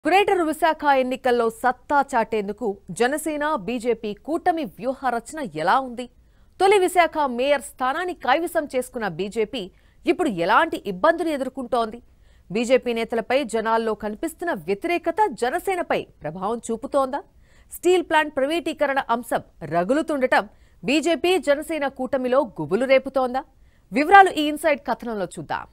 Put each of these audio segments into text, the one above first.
greater Visakha ఎన్నికల్లో సత్తా చాటేందుకు Janasena BJP కూటమి వ్యూహ రచన ఎలా ఉంది తొలి విశాఖ మేయర్ స్థానాన్ని కైవసం చేసుకున్న బీజేపీ ఇప్పుడు ఎలాంటి ఇబ్బందులు ఎదుర్కొంటోంది బీజేపీ నేతలపై జనాల్లో కనిపిస్తున్న వ్యతిరేకత జనసేనపై ప్రభావం చూపుతోందా స్టీల్ ప్లాంట్ ప్రైవేటీకరణ అంశం రగులుతుండటం బీజేపీ జనసేన కూటమిలో గుబులు రేపుతోందా వివరాలు ఈ ఇన్సైడ్ కథనంలో చూద్దాం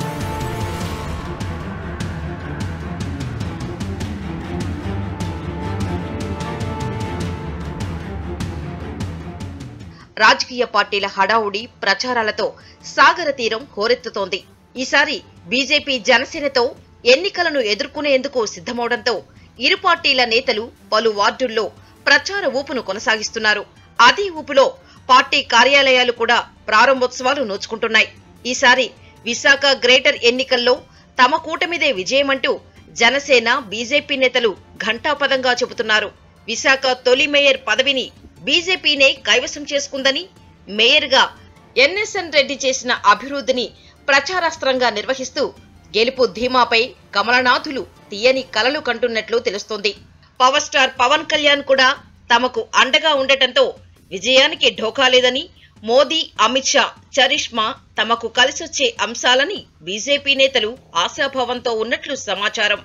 రాజకీయ పార్టీల హడావుడి ప్రచారాలతో సాగర తీరం హోరెత్తుతోంది ఈసారి బీజేపీ జనసేనతో ఎన్నికలను ఎదుర్కొనేందుకు సిద్ధమవడంతో ఇరు పార్టీల నేతలు పలు వార్డుల్లో ప్రచార ఊపును కొనసాగిస్తున్నారు అదే ఊపులో పార్టీ కార్యాలయాలు కూడా ప్రారంభోత్సవాలు నోచుకుంటున్నాయి ఈసారి విశాఖ గ్రేటర్ ఎన్నికల్లో తమ కూటమిదే విజయమంటూ జనసేన బీజేపీ నేతలు ఘంటాపదంగా చెబుతున్నారు విశాఖ తొలి మేయర్ పదవిని బీజేపీనే కైవసం చేసుకుందని మేయర్గా ఎన్ఎస్ఎన్ రెడ్డి చేసిన అభివృద్ధిని ప్రచారాస్త్రంగా నిర్వహిస్తూ గెలుపు ధీమాపై కమలనాథులు తీయని కలలు కంటున్నట్లు తెలుస్తోంది పవర్ స్టార్ పవన్ కళ్యాణ్ కూడా తమకు అండగా ఉండటంతో విజయానికి ఢోకా లేదని మోదీ అమిత్ షా చరిష్మా తమకు కలిసొచ్చే అంశాలని బీజేపీ నేతలు ఆశాభావంతో ఉన్నట్లు సమాచారం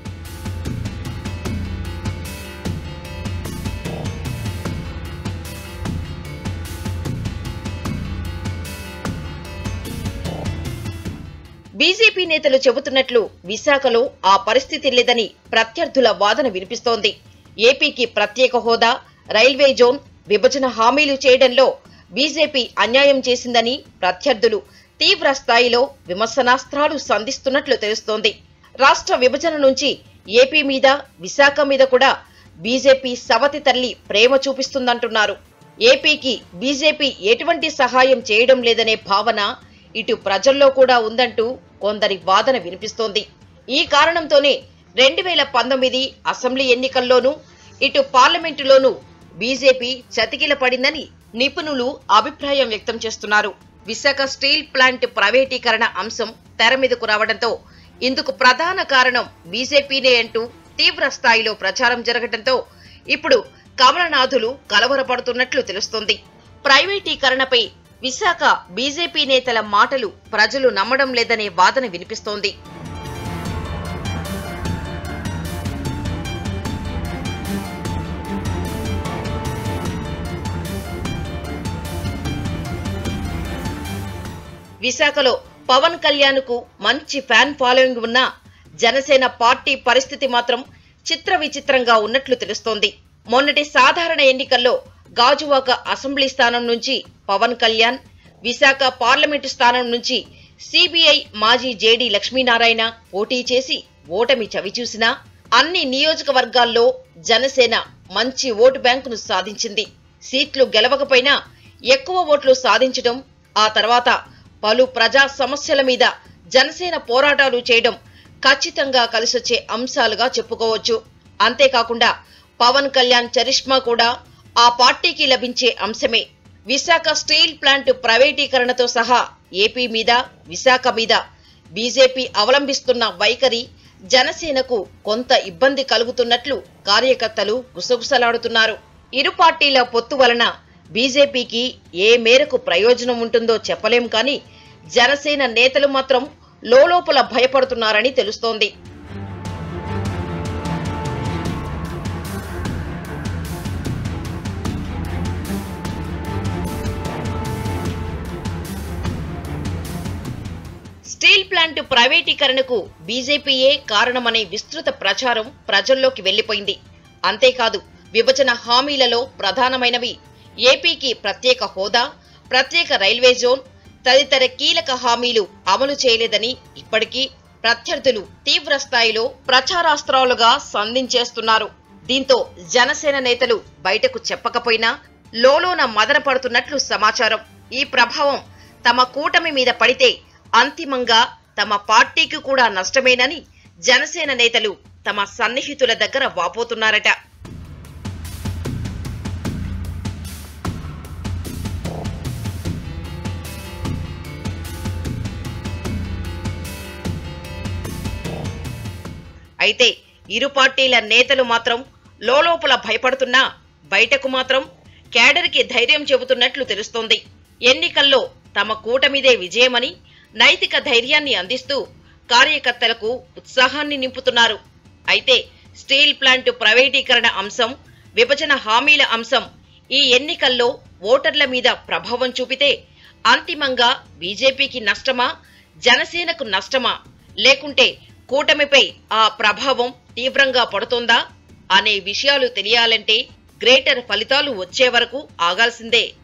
బీజేపీ నేతలు చెబుతున్నట్లు విశాఖలో ఆ పరిస్థితి లేదని ప్రత్యర్థుల వాదన వినిపిస్తోంది ఏపీకి ప్రత్యేక హోదా రైల్వే జోన్ విభజన హామీలు చేయడంలో బీజేపీ అన్యాయం చేసిందని ప్రత్యర్థులు తీవ్ర స్థాయిలో విమర్శనాస్త్రాలు సంధిస్తున్నట్లు తెలుస్తోంది రాష్ట్ర విభజన నుంచి ఏపీ మీద విశాఖ మీద కూడా బీజేపీ సవతి తల్లి ప్రేమ చూపిస్తుందంటున్నారు ఏపీకి బీజేపీ ఎటువంటి సహాయం చేయడం లేదనే భావన ఇటు ప్రజల్లో కూడా ఉందంటూ కొందరి వాదన వినిపిస్తోంది ఈ కారణంతోనే రెండు వేల పంతొమ్మిది అసెంబ్లీ ఎన్నికల్లోనూ ఇటు పార్లమెంటులోనూ బీజేపీ చతికిల పడిందని నిపుణులు అభిప్రాయం వ్యక్తం చేస్తున్నారు విశాఖ స్టీల్ ప్లాంట్ ప్రైవేటీకరణ అంశం తెర మీదకు రావడంతో ఇందుకు ప్రధాన కారణం బీజేపీనే అంటూ తీవ్ర స్థాయిలో ప్రచారం జరగడంతో ఇప్పుడు కమలనాథులు కలవరపడుతున్నట్లు తెలుస్తోంది ప్రైవేటీకరణపై విశాఖ బీజేపీ నేతల మాటలు ప్రజలు నమ్మడం లేదనే వాదన వినిపిస్తోంది విశాఖలో పవన్ కళ్యాణ్ కు మంచి ఫ్యాన్ ఫాలోయింగ్ ఉన్న జనసేన పార్టీ పరిస్థితి మాత్రం చిత్ర విచిత్రంగా ఉన్నట్లు తెలుస్తోంది మొన్నటి సాధారణ ఎన్నికల్లో గాజువాక అసెంబ్లీ స్థానం నుంచి పవన్ కళ్యాణ్ విశాఖ పార్లమెంటు స్థానం నుంచి సిబిఐ మాజీ జేడీ లక్ష్మీనారాయణ పోటీ చేసి ఓటమి చవిచూసినా అన్ని నియోజకవర్గాల్లో జనసేన మంచి ఓటు బ్యాంకును సాధించింది సీట్లు గెలవకపోయినా ఎక్కువ ఓట్లు సాధించడం ఆ తర్వాత పలు ప్రజా సమస్యల మీద జనసేన పోరాటాలు చేయడం ఖచ్చితంగా కలిసొచ్చే అంశాలుగా చెప్పుకోవచ్చు అంతేకాకుండా పవన్ కళ్యాణ్ చరిష్మా కూడా ఆ పార్టీకి లభించే అంశమే విశాఖ స్టీల్ ప్లాంట్ ప్రైవేటీకరణతో సహా ఏపీ మీద విశాఖ మీద బీజేపీ అవలంబిస్తున్న వైఖరి జనసేనకు కొంత ఇబ్బంది కలుగుతున్నట్లు కార్యకర్తలు గుసగుసలాడుతున్నారు ఇరు పార్టీల పొత్తు వలన బీజేపీకి ఏ మేరకు ప్రయోజనం ఉంటుందో చెప్పలేం కానీ జనసేన నేతలు మాత్రం లోలోపల భయపడుతున్నారని తెలుస్తోంది స్టీల్ ప్లాంట్ ప్రైవేటీకరణకు బీజేపీయే కారణమనే విస్తృత ప్రచారం ప్రజల్లోకి వెళ్లిపోయింది అంతేకాదు విభజన హామీలలో ప్రధానమైనవి ఏపీకి ప్రత్యేక హోదా ప్రత్యేక రైల్వే జోన్ తదితర కీలక హామీలు అమలు చేయలేదని ఇప్పటికీ ప్రత్యర్థులు తీవ్ర స్థాయిలో ప్రచారాస్త్రాలుగా సంధించేస్తున్నారు దీంతో జనసేన నేతలు బయటకు చెప్పకపోయినా లోలోన మదన పడుతున్నట్లు సమాచారం ఈ ప్రభావం తమ కూటమి మీద పడితే అంతిమంగా తమ పార్టీకి కూడా నష్టమేనని జనసేన నేతలు తమ సన్నిహితుల దగ్గర వాపోతున్నారట అయితే ఇరు పార్టీల నేతలు మాత్రం లోలోపల భయపడుతున్నా బయటకు మాత్రం కేడర్కి ధైర్యం చెబుతున్నట్లు తెలుస్తోంది ఎన్నికల్లో తమ కూటమిదే విజయమని నైతిక ధైర్యాన్ని అందిస్తూ కార్యకర్తలకు ఉత్సాహాన్ని నింపుతున్నారు అయితే స్టీల్ ప్లాంట్ ప్రైవేటీకరణ అంశం విభజన హామీల అంశం ఈ ఎన్నికల్లో ఓటర్ల మీద ప్రభావం చూపితే అంతిమంగా బీజేపీకి నష్టమా జనసేనకు నష్టమా లేకుంటే కూటమిపై ఆ ప్రభావం తీవ్రంగా పడుతోందా అనే విషయాలు తెలియాలంటే గ్రేటర్ ఫలితాలు వచ్చే వరకు ఆగాల్సిందే